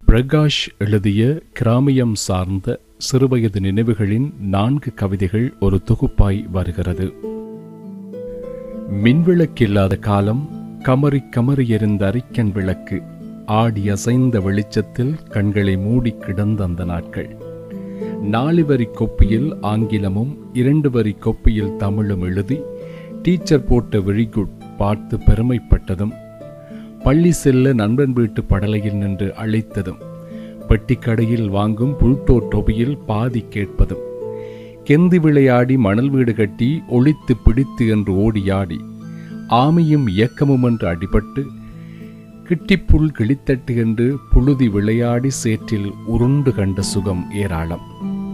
பிரகாஷ் எழுதிய கிராமியம் சார்ந்த சிறுவயது நினைவுகளின் நான்கு கவிதைகள் ஒரு தொகுப்பாய் வருகிறது மின்விளக்கில்லாத காலம் கமறி கமறி எரிந்த அரிக்கன் விளக்கு ஆடி அசைந்த வெளிச்சத்தில் கண்களை மூடி கிடந்த அந்த நாட்கள் நாலு வரி கொப்பியில் ஆங்கிலமும் இரண்டு வரி கொப்பியில் தமிழும் எழுதி டீச்சர் போட்ட விழிகுட் பார்த்து பெருமைப்பட்டதும் பள்ளி செல்ல நண்பன் வீட்டு படலையில் நின்று அழைத்ததும் பெட்டிக்கடையில் வாங்கும் புல்டோ டொபியில் பாதி கேட்பதும் கெந்தி விளையாடி மணல் வீடு கட்டி ஒளித்து பிடித்து என்று ஓடியாடி ஆமையும் இயக்கமும் என்று அடிபட்டு கிட்டிப்புல் கிளித்தட்டு என்று புழுதி விளையாடி சேற்றில் உருண்டு கண்ட சுகம் ஏராளம்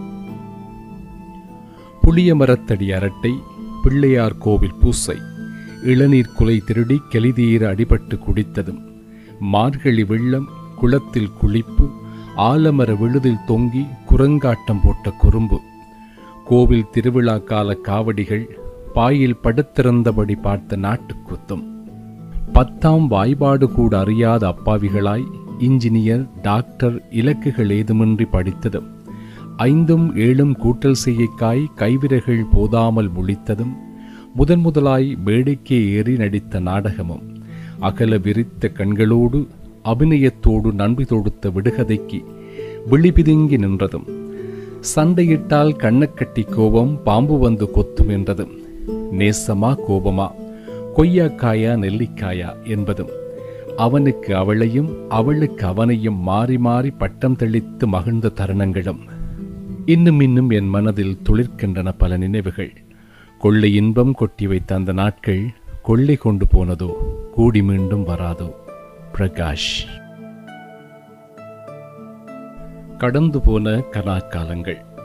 புளிய மரத்தடி அரட்டை பிள்ளையார் கோவில் பூசை இளநீர் குலை திருடி கெளிதீர அடிபட்டு குடித்ததும் மார்கழி வெள்ளம் குளத்தில் குளிப்பு ஆலமர விழுதில் தொங்கி குரங்காட்டம் போட்ட குறும்பு கோவில் திருவிழா கால காவடிகள் பாயில் படுத்திருந்தபடி பார்த்த நாட்டுக்குத்தும் பத்தாம் வாய்பாடு கூட அறியாத அப்பாவிகளாய் இன்ஜினியர் டாக்டர் இலக்குகள் ஏதுமின்றி படித்ததும் ஐந்தும் ஏழும் கூட்டல் செய்யக்காய் கைவிரகள் போதாமல் முழித்ததும் முதன் முதலாய் மேடைக்கே ஏறி நடித்த நாடகமும் அகல விரித்த கண்களோடு அபிநயத்தோடு நன்றி தொடுத்த விடுகதைக்கு விழிபிதுங்கி நின்றதும் சண்டையிட்டால் கண்ணக்கட்டி கோபம் பாம்பு வந்து கொத்தும் என்றதும் நேசமா கோபமா கொய்யாக்காயா நெல்லிக்காயா என்பதும் அவனுக்கு அவளையும் அவளுக்கு அவனையும் மாறி மாறி பட்டம் தெளித்து மகிழ்ந்த தருணங்களும் இன்னும் இன்னும் என் மனதில் துளிர்க்கின்றன பல நினைவுகள் கொள்ளை இன்பம் கொட்டி வைத்த அந்த நாட்கள் கொள்ளை கொண்டு போனதோ கூடி மீண்டும் வராதோ பிரகாஷ் கடந்து போன கனாக்காலங்கள்